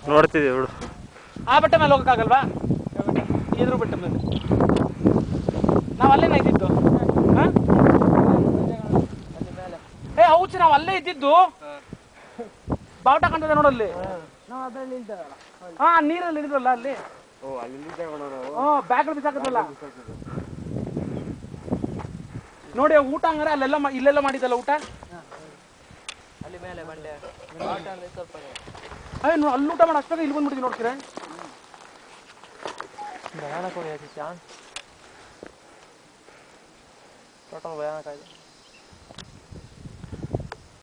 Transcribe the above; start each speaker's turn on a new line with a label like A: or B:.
A: ನೋಡ್ತಿದ್ದೀವಿ ಬಿಡು
B: ಆ ಬೆಟ್ಟ ಮೇಲೆ ಹೋಗಕ್ಕಾಗಲ್ವಾ ಇದ್ರ ಬೆಟ್ಟ ಮೇಲೆ ನಾವು ಅಲ್ಲೇನ ಇದ್ದಿದ್ದು ಹಾ? ಏ ಹೌಚಿ ನಾವು ಅಲ್ಲೇ ಇದ್ದಿದ್ದು ಬಾವುಟ ಕಾಣ್ತದೆ ನೋಡಲ್ಲಿ ಹಾ ನೀರಲ್ಲಿ ಇಳಿದ್ರಲ್ಲ ಅಲ್ಲಿ ಹ್ಞೂ ಬ್ಯಾಗ್ ಬಿಸಾಕದಲ್ಲ ನೋಡಿ ಊಟ ಹಂಗಾರೆ ಅಲ್ಲೆಲ್ಲ ಮಾ- ಇಲ್ಲೆಲ್ಲ ಮಾಡಿದ್ದಲ್ಲ ಊಟ
C: ಅಲ್ಲಿ ಮೇಲೆ ಬಂಡೆ ಬಾವುಟ ಅಂದ್ರೆ ಸ್ವಲ್ಪ
B: ಅಯ್ಯ ನೋ- ಅಲ್ಲಿ ಊಟ ಮಾಡಿ ಅಷ್ಟಾಗ ಇಲ್ಲಿ ಬಂದ್ಬಿಡ್ತೀವಿ ನೋಡ್ತೀರಾ
C: ಭಯಾನಕ ಚಾನ್ಸ್ ಟೋಟಲ್ ಭಯಾನಕ ಇದೆ